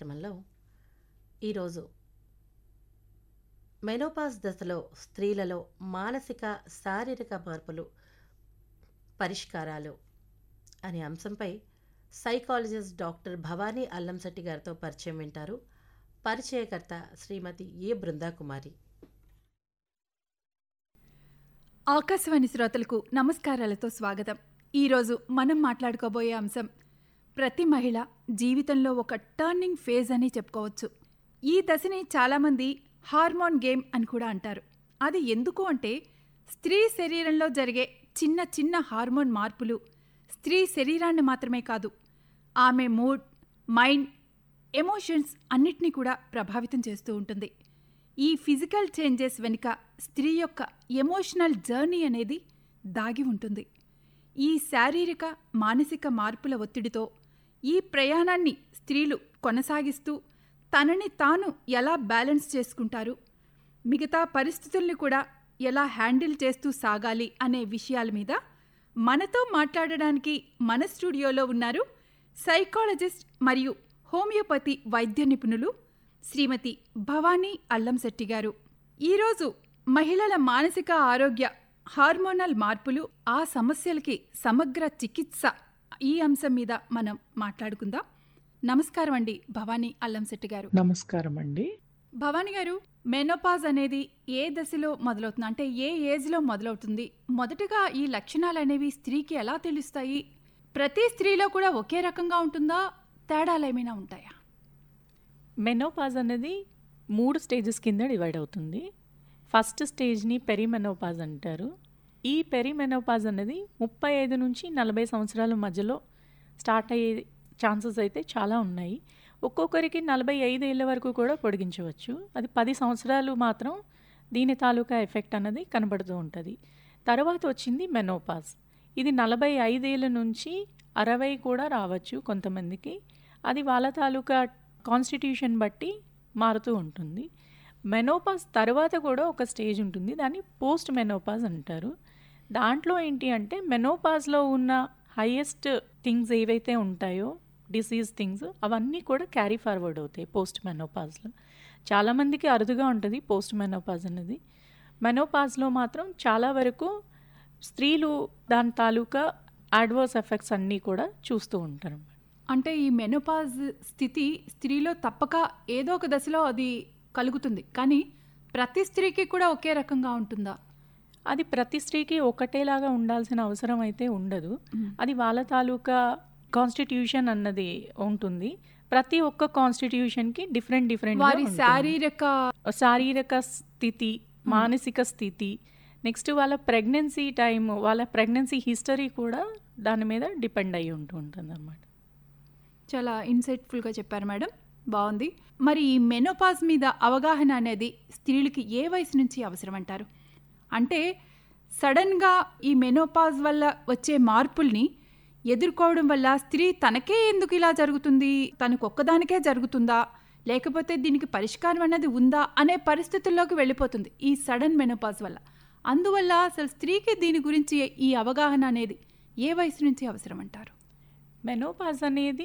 కార్యక్రమంలో ఈరోజు మెనోపాజ్ దశలో స్త్రీలలో మానసిక శారీరక మార్పులు పరిష్కారాలు అనే అంశంపై సైకాలజిస్ట్ డాక్టర్ భవానీ అల్లంశెట్టి గారితో పరిచయం వింటారు పరిచయకర్త శ్రీమతి ఏ బృందాకుమారి ఆకాశవాణి శ్రోతలకు నమస్కారాలతో స్వాగతం ఈరోజు మనం మాట్లాడుకోబోయే అంశం ప్రతి మహిళ జీవితంలో ఒక టర్నింగ్ ఫేజ్ అని చెప్పుకోవచ్చు ఈ దశని చాలామంది హార్మోన్ గేమ్ అని కూడా అంటారు అది ఎందుకు అంటే స్త్రీ శరీరంలో జరిగే చిన్న చిన్న హార్మోన్ మార్పులు స్త్రీ శరీరాన్ని మాత్రమే కాదు ఆమె మూడ్ మైండ్ ఎమోషన్స్ అన్నిటినీ కూడా ప్రభావితం చేస్తూ ఉంటుంది ఈ ఫిజికల్ చేంజెస్ వెనుక స్త్రీ యొక్క ఎమోషనల్ జర్నీ అనేది దాగి ఉంటుంది ఈ శారీరక మానసిక మార్పుల ఒత్తిడితో ఈ ప్రయాణాన్ని స్త్రీలు కొనసాగిస్తూ తనని తాను ఎలా బ్యాలెన్స్ చేసుకుంటారు మిగతా పరిస్థితుల్ని కూడా ఎలా హ్యాండిల్ చేస్తూ సాగాలి అనే విషయాల మీద మనతో మాట్లాడడానికి మన స్టూడియోలో ఉన్నారు సైకాలజిస్ట్ మరియు హోమియోపతి వైద్య నిపుణులు శ్రీమతి భవానీ అల్లంశెట్టి గారు ఈరోజు మహిళల మానసిక ఆరోగ్య హార్మోనల్ మార్పులు ఆ సమస్యలకి సమగ్ర చికిత్స ఈ అంశం మీద మనం మాట్లాడుకుందాం నమస్కారం అండి భవానీ అల్లంశెట్టి గారు నమస్కారం అండి భవానీ గారు మెనోపాజ్ అనేది ఏ దశలో మొదలవుతుంది అంటే ఏ ఏజ్లో మొదలవుతుంది మొదటగా ఈ లక్షణాలు అనేవి స్త్రీకి ఎలా తెలుస్తాయి ప్రతి స్త్రీలో కూడా ఒకే రకంగా ఉంటుందా తేడాలు ఏమైనా ఉంటాయా మెనోపాజ్ అనేది మూడు స్టేజెస్ కింద డివైడ్ అవుతుంది ఫస్ట్ స్టేజ్ని పెరిమెనోపాజ్ అంటారు ఈ పెరిమెనోపాజ్ అనేది ముప్పై ఐదు నుంచి నలభై సంవత్సరాల మధ్యలో స్టార్ట్ అయ్యే ఛాన్సెస్ అయితే చాలా ఉన్నాయి ఒక్కొక్కరికి నలభై ఐదు ఏళ్ళ వరకు కూడా పొడిగించవచ్చు అది పది సంవత్సరాలు మాత్రం దీని తాలూకా ఎఫెక్ట్ అన్నది కనబడుతూ ఉంటుంది తర్వాత వచ్చింది మెనోపాజ్ ఇది నలభై ఐదేళ్ళ నుంచి అరవై కూడా రావచ్చు కొంతమందికి అది వాళ్ళ తాలూకా కాన్స్టిట్యూషన్ బట్టి మారుతూ ఉంటుంది మెనోపాజ్ తర్వాత కూడా ఒక స్టేజ్ ఉంటుంది దాన్ని పోస్ట్ మెనోపాజ్ అంటారు దాంట్లో ఏంటి అంటే మెనోపాజ్లో ఉన్న హయ్యెస్ట్ థింగ్స్ ఏవైతే ఉంటాయో డిసీజ్ థింగ్స్ అవన్నీ కూడా క్యారీ ఫార్వర్డ్ అవుతాయి పోస్ట్ మెనోపాజ్లో చాలామందికి అరుదుగా ఉంటుంది పోస్ట్ మెనోపాజ్ అనేది మెనోపాజ్లో మాత్రం చాలా వరకు స్త్రీలు దాని తాలూకా అడ్వర్స్ ఎఫెక్ట్స్ అన్నీ కూడా చూస్తూ ఉంటారు అంటే ఈ మెనోపాజ్ స్థితి స్త్రీలో తప్పక ఏదో ఒక దశలో అది కలుగుతుంది కానీ ప్రతి స్త్రీకి కూడా ఒకే రకంగా ఉంటుందా అది ప్రతి స్త్రీకి ఒకటేలాగా ఉండాల్సిన అవసరం అయితే ఉండదు అది వాళ్ళ తాలూకా కాన్స్టిట్యూషన్ అన్నది ఉంటుంది ప్రతి ఒక్క కాన్స్టిట్యూషన్కి డిఫరెంట్ డిఫరెంట్ వారి శారీరక శారీరక స్థితి మానసిక స్థితి నెక్స్ట్ వాళ్ళ ప్రెగ్నెన్సీ టైం వాళ్ళ ప్రెగ్నెన్సీ హిస్టరీ కూడా దాని మీద డిపెండ్ అయ్యి ఉంటూ ఉంటుంది అన్నమాట చాలా ఇన్సైట్ఫుల్గా చెప్పారు మేడం బాగుంది మరి ఈ మెనోపాజ్ మీద అవగాహన అనేది స్త్రీలకి ఏ వయసు నుంచి అవసరం అంటారు అంటే సడన్గా ఈ మెనోపాజ్ వల్ల వచ్చే మార్పుల్ని ఎదుర్కోవడం వల్ల స్త్రీ తనకే ఎందుకు ఇలా జరుగుతుంది తనకు ఒక్కదానికే జరుగుతుందా లేకపోతే దీనికి పరిష్కారం అనేది ఉందా అనే పరిస్థితుల్లోకి వెళ్ళిపోతుంది ఈ సడన్ మెనోపాజ్ వల్ల అందువల్ల అసలు స్త్రీకి దీని గురించి ఈ అవగాహన అనేది ఏ వయసు నుంచి అవసరం అంటారు మెనోపాజ్ అనేది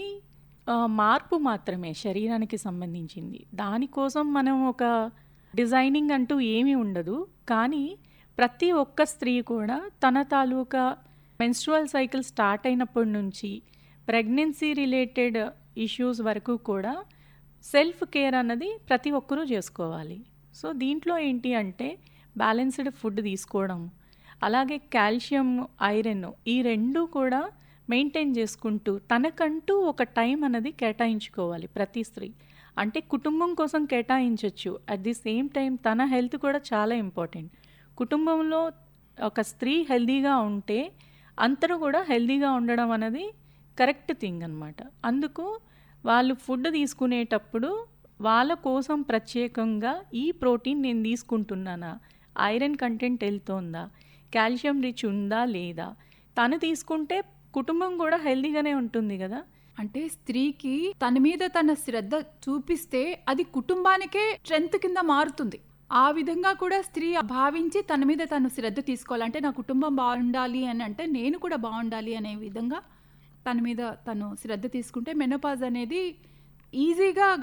మార్పు మాత్రమే శరీరానికి సంబంధించింది దానికోసం మనం ఒక డిజైనింగ్ అంటూ ఏమీ ఉండదు కానీ ప్రతి ఒక్క స్త్రీ కూడా తన తాలూకా మెన్స్ట్రువల్ సైకిల్ స్టార్ట్ అయినప్పటి నుంచి ప్రెగ్నెన్సీ రిలేటెడ్ ఇష్యూస్ వరకు కూడా సెల్ఫ్ కేర్ అన్నది ప్రతి ఒక్కరూ చేసుకోవాలి సో దీంట్లో ఏంటి అంటే బ్యాలెన్స్డ్ ఫుడ్ తీసుకోవడం అలాగే కాల్షియం ఐరన్ ఈ రెండు కూడా మెయింటైన్ చేసుకుంటూ తనకంటూ ఒక టైం అనేది కేటాయించుకోవాలి ప్రతి స్త్రీ అంటే కుటుంబం కోసం కేటాయించవచ్చు అట్ ది సేమ్ టైం తన హెల్త్ కూడా చాలా ఇంపార్టెంట్ కుటుంబంలో ఒక స్త్రీ హెల్దీగా ఉంటే అందరూ కూడా హెల్దీగా ఉండడం అనేది కరెక్ట్ థింగ్ అనమాట అందుకు వాళ్ళు ఫుడ్ తీసుకునేటప్పుడు వాళ్ళ కోసం ప్రత్యేకంగా ఈ ప్రోటీన్ నేను తీసుకుంటున్నానా ఐరన్ కంటెంట్ వెళ్తోందా కాల్షియం రిచ్ ఉందా లేదా తను తీసుకుంటే కుటుంబం కూడా హెల్దీగానే ఉంటుంది కదా అంటే స్త్రీకి తన మీద తన శ్రద్ధ చూపిస్తే అది కుటుంబానికే స్ట్రెంత్ కింద మారుతుంది ఆ విధంగా కూడా స్త్రీ భావించి తన మీద తను శ్రద్ధ తీసుకోవాలంటే నా కుటుంబం బాగుండాలి అని అంటే నేను కూడా బాగుండాలి అనే విధంగా తన మీద తను శ్రద్ధ తీసుకుంటే మెనోపాజ్ అనేది ఈజీగా